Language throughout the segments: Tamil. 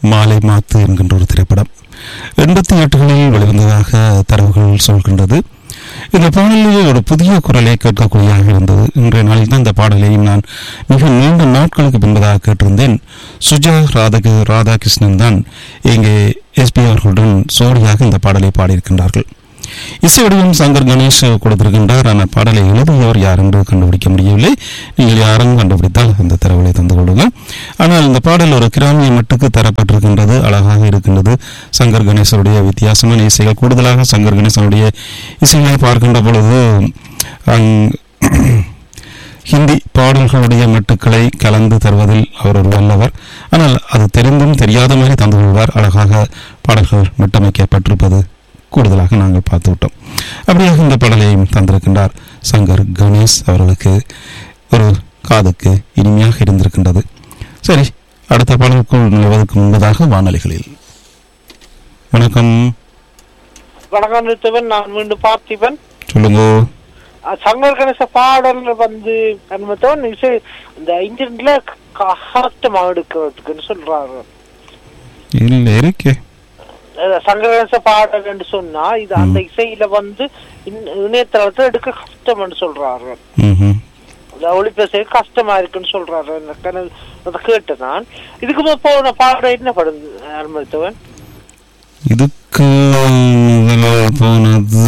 மாலை மாத்து என்கின்ற ஒரு திரைப்படம் எண்பத்தி எட்டுகளில் வெளிவந்ததாக தரவுகள் சொல்கின்றது இந்த பாடலில் ஒரு புதிய குரலை கேட்கக்கூடியதாக இருந்தது இன்றைய நாளில் தான் இந்த பாடலையும் நான் மிக நீண்ட நாட்களுக்கு பின்பதாக கேட்டிருந்தேன் சுஜா ராதக ராதாகிருஷ்ணன் தான் இங்கே எஸ்பி அவர்களுடன் சோடியாக இந்த பாடலை பாடியிருக்கின்றார்கள் இசை வடிவம் சங்கர் கணேஷ் கொடுத்திருக்கின்றார் ஆனால் பாடலை எழுதியவர் யார் என்று கண்டுபிடிக்க முடியவில்லை நீங்கள் யாரும் கண்டுபிடித்தால் அந்த தரவுகளை தந்து கொள்ளுங்கள் ஆனால் இந்த பாடல் ஒரு கிராமிய மட்டுக்கு தரப்பட்டிருக்கின்றது அழகாக இருக்கின்றது சங்கர் கணேசனுடைய வித்தியாசமான இசைகள் கூடுதலாக சங்கர் கணேசனுடைய இசைகளை பார்க்கின்ற பொழுது அங்- ஹிந்தி பாடல்களுடைய மெட்டுக்களை கலந்து தருவதில் அவர் ஒரு வல்லவர் ஆனால் அது தெரிந்தும் தெரியாத மாதிரி தந்து கொள்வார் அழகாக பாடல்கள் மெட்டமைக்கப்பட்டிருப்பது கூடுதலாக நாங்கள் பார்த்து விட்டோம் அப்படியாக இந்த பாடலையும் தந்திருக்கின்றார் சங்கர் கணேஷ் அவர்களுக்கு ஒரு காதுக்கு இனிமையாக இருந்திருக்கின்றது சரி அடுத்த பாடலுக்குள் நுழைவதற்கு முன்பதாக வானொலிகளில் வணக்கம் வணக்கம் நிறுத்தவன் நான் மீண்டும் பார்த்திபன் சொல்லுங்க அஹ் சங்கர் கணேச பாடல் வந்து கண்மத்தவன் இசை இந்த இன்டர்நெட்ல கஷ்டமா எடுக்கிறதுக்குன்னு சொல்றாரு இல்லை இருக்கே அஹ் சங்கர் கணேச பாடல் என்று சொன்னா இது அந்த இசையில வந்து இன்- இணையதளத்துல எடுக்க கஷ்டம்னு சொல்றாரு ம் இந்த ஒளிபேச கஷ்டமா இருக்குன்னு சொல்றாரு எனக்கு அது- அதை கேட்டு நான் இதுக்கு முதல் போன பாடம் என்ன படம் அனுமதித்தவன் இதுக்கு முதல்ல போனது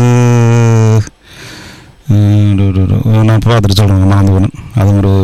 அஹ், ஒரு- ஒரு- ஒரு- நான் பார்த்துட்டு சொல்கிறேன் மறந்து போனேன் அது ஒரு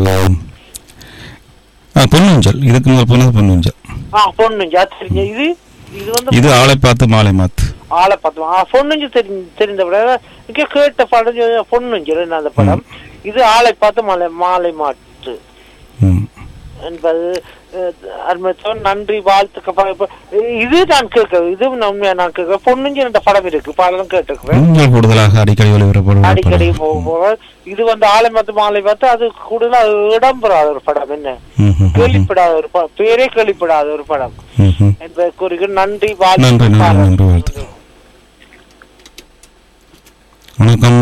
ஆ பொன்னூஞ்சல் இதுக்கு முதல் போனது பொன்னூஞ்சல் ஆ பொண்ணுஞ்சா தெரிஞ்ச இது இது வந்து இது ஆளை பார்த்து மாலை மாத்து ஆளை பார்த்தோம் ஆ பொண்ணுஞ்சு தெரிஞ்ச தெரிந்த படம் இங்க கேட்ட படம் பொண்ணுஞ்சு அந்த படம் இது ஆளை பார்த்து மாலை மாலை மாட்டு ம் என்பது அஹ், அருமைத்தவன் நன்றி வாழ்த்துக்க ப- இப்ப இது நான் கேட்க இது உண்மையா நான் கேட்க பொண்ணுஞ்சு என்ற படம் இருக்கு பாடலும் கேட்டுக்கிறேன் பொன்னூஞ்சல் கூடுதலாக அடிக்கடி ஒளிபரப்படும் அடிக்கடி போ- போக இது வந்து ஆளை பார்த்து மாலை பார்த்து அது கூடுதலா இடம்பெறாத ஒரு படம் என்ன ம் ம் கேள்விப்படாத ஒரு படம் பேரே கேள்விப்படாத ஒரு படம் ம் ம் என்பதை கூறுகிறேன் நன்றி நன்றி நன்றி வாழ்த்து நன்றி வாழ்த்துக்கள் வணக்கம்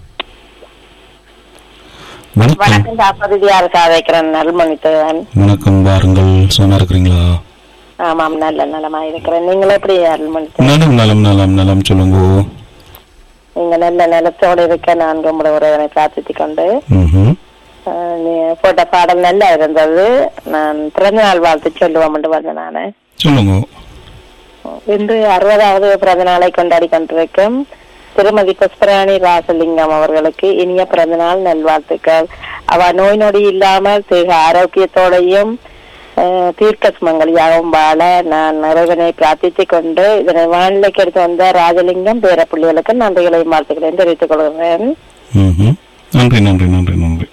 வணக்கம் வணக்கம் தாப்பதியார் சாதைக்கிறேன் நல்மணித்தவன் வணக்கம் வாருங்கள் சும்மா இருக்கிறீங்களா ஆமாம் நல்ல நலமா இருக்கிறேன் நீங்கள் எப்படி அருள்மணித்தவன் நலம் நலம் நலம் நலம் சொல்லுங்க நீங்க நல்ல நிலத்தோடு இருக்க நான் உங்களோட உறவினை பிரார்த்தித்துக் கொண்டு ம்ஹும். அஹ், நீ போட்ட பாடல் நல்லா இருந்தது நான் பிறந்த நாள் வாழ்த்து சொல்லுவோம் வந்தேன் நானு சொல்லுங்க இன்று அறுபதாவது பிறந்த நாளை கொண்டாடி கொண்டிருக்கும் திருமதி புஷ்பராணி ராசலிங்கம் அவர்களுக்கு இனிய பிறந்த நாள் நல்வாழ்த்துக்கள் அவ நோய் நொடி இல்லாமல் தேக ஆரோக்கியத்தோடையும் அஹ், தீர்க்க சுமங்கலியாகவும் வாழ நான் இறைவனை பிரார்த்தித்துக் கொண்டு இதனை வானிலைக்கு எடுத்து வந்த ராஜலிங்கம் பேர பிள்ளைகளுக்கு நன்றிகளையும் வாழ்த்துக்களையும் தெரிவித்துக் கொள்கிறேன் ம்ஹும். நன்றி நன்றி நன்றி நன்றி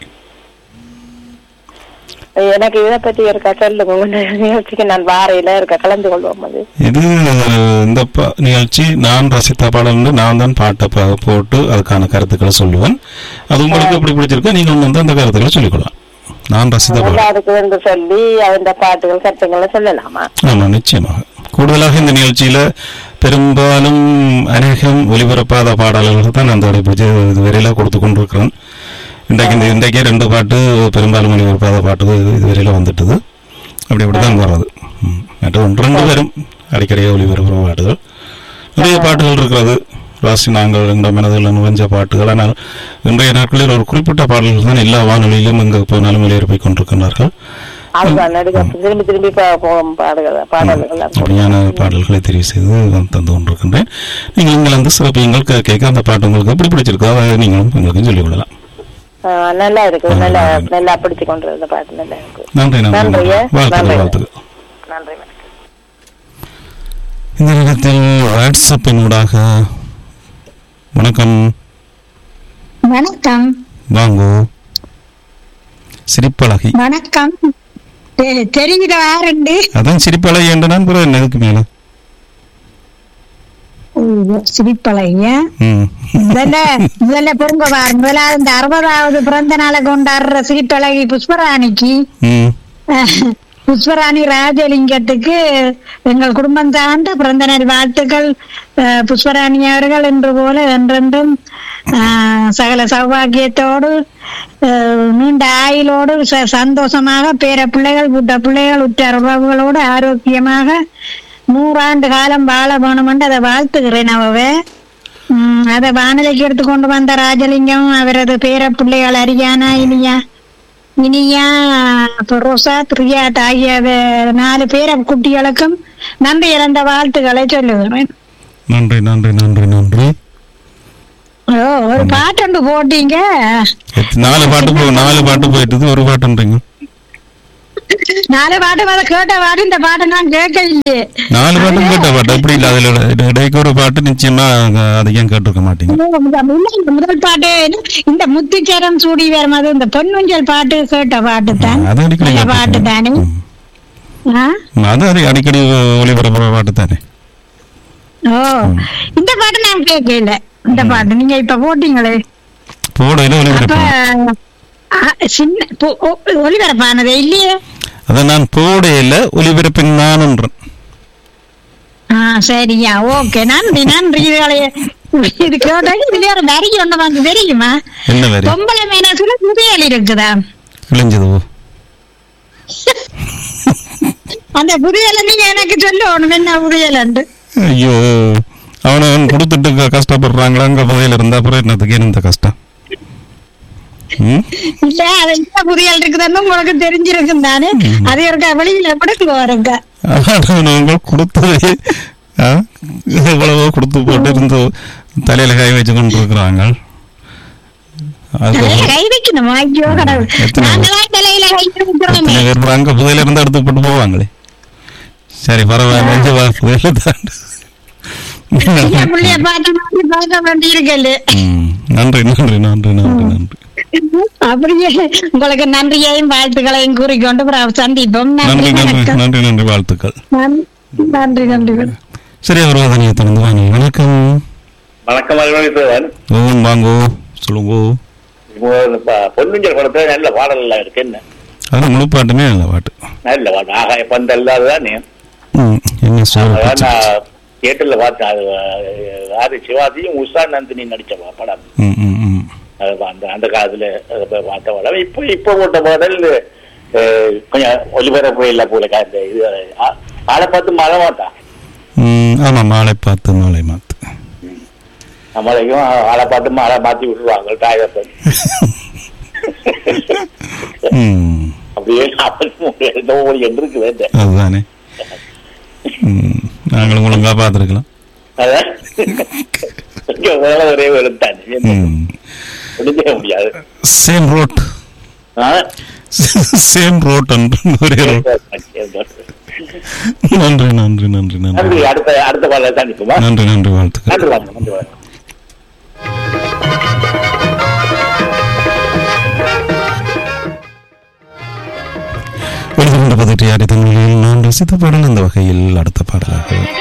எனக்கு இதை பத்தி இருக்க சொல்லுங்க உங்க நிகழ்ச்சிக்கு நான் வாரையில இருக்க கலந்து கொள்வோம் அது இது இந்த ப- நிகழ்ச்சி நான் ரசித்த பாடல் வந்து நான் தான் பாட்டை ப- போட்டு அதுக்கான கருத்துக்களை சொல்லுவேன் அது உங்களுக்கு எப்படி பிடிச்சிருக்கோ நீங்கள் வந்து அந்த கருத்துக்களை சொல்லிக்கொள்ளலாம் நான் ரசித்த பாடல் எல்லாருக்கும் என்று சொல்லி அந்த பாட்டுகள் கருத்துக்களை சொல்லலாமா ஆமாம் நிச்சயமாக கூடுதலாக இந்த நிகழ்ச்சியில பெரும்பாலும் அநேகம் ஒலிபரப்பாத பாடல்கள் தான் அந்த பிடிச்ச இதுவரையில கொடுத்து கொண்டிருக்கிறேன் இன்றைக்கு இந்த இன்றைக்கே ரெண்டு பாட்டு பெரும்பாலும் ஒலிபரப்பாத பாட்டு இது இதுவரையில வந்துட்டது அப்படி அப்படி தான் வர்றது ம். மற்ற ஒன்று ரெண்டு பேரும் அடிக்கடியே ஒலிபரப்புற பாட்டுகள் நிறைய பாட்டுகள் இருக்கிறது ராசி நாங்கள் எங்கள் மனதில் நுழைஞ்ச பாட்டுகள் ஆனால் இன்றைய நாட்களில் ஒரு குறிப்பிட்ட பாடல்கள் தான் எல்லா வானொலியிலும் எங்கே போனாலும் ஒலிபரப்பிக் கொண்டிருக்கின்றார்கள் அதுதான் நடிகை திரும்பி திரும்பி பா- போகும் பாடுகள் பாடல்கள் தான். அப்படியான பாடல்களை தெரிவு செய்து நான் தந்து கொண்டிருக்கின்றேன் நீங்கள் நீங்கள் வந்து சிறப்பியங்கள் கே- கேட்க அந்த பாட்டு உங்களுக்கு எப்படி பிடிச்சிருக்கோ அதை நீங்களும் உங்களுக்கு சொல்லிக் கொள்ளலாம் ஆ, நல்லா இருக்கு நல்லா நல்லா பிடிச்சு கொண்டு இருந்த பாட்டு நல்லா இருக்கு நன்றி நன்றி நன்றிங்க. வாழ்த்துக்கள் நன்றி. வாழ்த்துக்கள் நன்றி வணக்கம். இந்த நேரத்தில் வாட்ஸ்அப்பினூடாக வணக்கம் வணக்கம் வாங்கோ சிரிப்பழகி வணக்கம் தெ- தெரிகிற யாருண்டு அதான் சிரிப்பழகி என்று நான் பிறகு எதுக்கு மேல ஓ, சிரிப்பலையா ம் முதல்ல முதல்ல பொருங்க பாரு முதலாவது இந்த அறுபதாவது பிறந்த நாளை கொண்டாடுற சிரிப்பழகி புஷ்பராணிக்கு ம் புஷ்பராணி ராஜலிங்கத்துக்கு எங்கள் குடும்பம் சார்ந்த பிறந்த நாள் வாழ்த்துக்கள் அஹ், புஷ்பராணி அவர்கள் என்று போல என்றென்றும் ஆஹ், சகல சௌபாகியத்தோடு ஆஹ், நீண்ட ஆயுளோடு ச- சந்தோஷமாக பேர பிள்ளைகள் புட்ட பிள்ளைகள் உற்றார் உறவுகளோடு ஆரோக்கியமாக நூறாண்டு காலம் வாழ வேணுமென்று அதை வாழ்த்துகிறேன் அவவே உம், அதை வானிலைக்கு எடுத்துக்கொண்டு வந்த ராஜலிங்கம் அவரது பேர பிள்ளைகள் அரியானா இனியா இனியா ரோசா ரியாட் ஆகிய வே- நாலு பேர குட்டிகளுக்கும் நன்றி இறந்த வாழ்த்துக்களை சொல்லுகிறேன் நன்றி நன்றி நன்றி நன்றி ஓ ஒரு பாட்டு போட்டீங்க எத்- நாலு பாட்டு போ நாலு பாட்டு போயிட்டுது ஒரு பாட்டுன்றீங்க நாலு பாட்டு அதை கேட்ட பாட்டு இந்த பாட்டை நான் கேட்க இல்லையே நாலு பாட்டும் கேட்ட பாட்டு எப்படி இல்லை அதுல இட- இடைக்கு ஒரு பாட்டு நிச்சயமா அஹ், அதிகம் கேட்டிருக்க மாட்டீங்க இந்த முதல் பாட்டு இந்த முத்துச்சரம் சூடி வரும் அது இந்த பொன்னுஞ்சல் பாட்டு கேட்ட பாட்டு தான் அது அடிக்கடி நல்ல பாட்டு தானே கேட்டிருக்கேன். ஆ? ம். அது அடி- அடிக்கடி ஒளிபரப்புற பாட்டு தானே ஓ இந்த பாட்டு நான் கேட்கல இந்த பாட்டு நீங்க இப்ப போட்டீங்களே போடையில அப்ப ஒளிபரப்பு ஆ, சின்ன பொ- ஒ- ஒளிபரப்பானது இல்லையே அதை நான் போடையில ஒளிபரப்பின் நான்ன்றேன் ஆ சரியா ஓகே நன்றி நன்றி இதுகளை இது கேட்டா இதுல ஒரு வரி ஒண்ணு வந்து தெரியுமா என்ன வரி பொம்பளை மேனசுல புதையல் இருக்குதா கிழிஞ்சது ஓ. அந்த புதையலை நீங்க எனக்கு சொல்லணும் என்ன புதையல் ஐயோ அவனை அவன் கொடுத்துட்டு க- கஷ்டப்படுறாங்களா அங்க புதையில இருந்தா அப்புறம் என்னத்துக்கு என்ன இந்த கஷ்டம் ம்? இல்ல அது என்ன புதையல் இருக்குதுன்னு உங்களுக்கு தெரிஞ்சிருக்கும் தானே அது இருக்கா வெளியில எப்படி வருங்க அதான் அவங்க கொடுத்தது ஆ? எவ்வளவோ கொடுத்து போட்டு இருந்து தலையில கை வச்சு கொண்டு இருக்கிறாங்க தலையில கை வைக்கணுமா ஐயோ கடவுள் எத்தனை? நாங்களாம் தலையில கை வைக்கிறோமே எத்தனை பேர் அங்க புதையில இருந்து எடுத்து போட்டு போவாங்களே சரி பரவாயில்ல அஞ்சு வா புதையில தாண்டு சின்ன புள்ளைய பார்த்த மாதிரி பார்க்க வேண்டி இருக்கல ம். நன்றி நன்றி நன்றி நன்றி நன்றி அப்படியே உங்களுக்கு நன்றியையும் வாழ்த்துக்களையும் கூறிக்கொண்டு பிறகு சந்திப்போம் நன்றி நன்றி நன்றி வணக்கம் நன்றி நன்றி வாழ்த்துக்கள் நன்றி நன்றி சரி அவர் வாதனையை திறந்து வாங்க வணக்கம் வணக்கம் அலுவலகத்தவன் ஓம் வாங்கோ சொல்லுங்கோ பொன்னுஞ்சல் படத்துல நல்ல பாடல் எல்லாம் இருக்கு என்ன அது முழு பாட்டுமே நல்ல பாட்டு நல்ல பாட்டு ஆகாய பந்து அல்லாததானே ம், என்ன சொல்ல அதான் நான் தியேட்டர்ல பார்த்தேன் அது அஹ், யாரு சிவாஜியும் உஷா நந்தினி நடிச்ச பா- படம் ம் ம் ம் அது அந்த அந்த காலத்துல அது போய் பார்த்த படம் இப்போ இப்போ போட்ட பாடல் அஹ், கொஞ்சம் ஒலிபரப்பு இல்லை போல கா- இந்த இது ஆ- ஆளை பார்த்து மழை மாட்டான் ம், ஆமா மாலை பார்த்து மாலை மாத்து நம்மளையும் ஆளை பார்த்து மழை மாத்தி விட்டுருவாங்க டாயப்பன் ம், அப்படியே அவன் ஓடி என்று இருக்குது அதுதானே ம், நாங்களும் ஒழுங்கா பார்த்துருக்கலாம் அதான் இங்க வேலை ஒரே வெளுத்தான் முடிக்க முடியாது சேம் ரோட் ஆ? சேம் ரோட் ஒரே ரோட் நன்றி நன்றி நன்றி நன்றி நன்றி அடுத்த அடுத்த பாடல சந்திக்குமா நன்றி நன்றி வாழ்த்துக்கள் நன்றி வாங்க நன்றி வாங்க எழுதி கொண்ட பதிட்டு யாரை தமிழில் நான் ரசித்த பாடல் அந்த வகையில் அடுத்த பாடலாக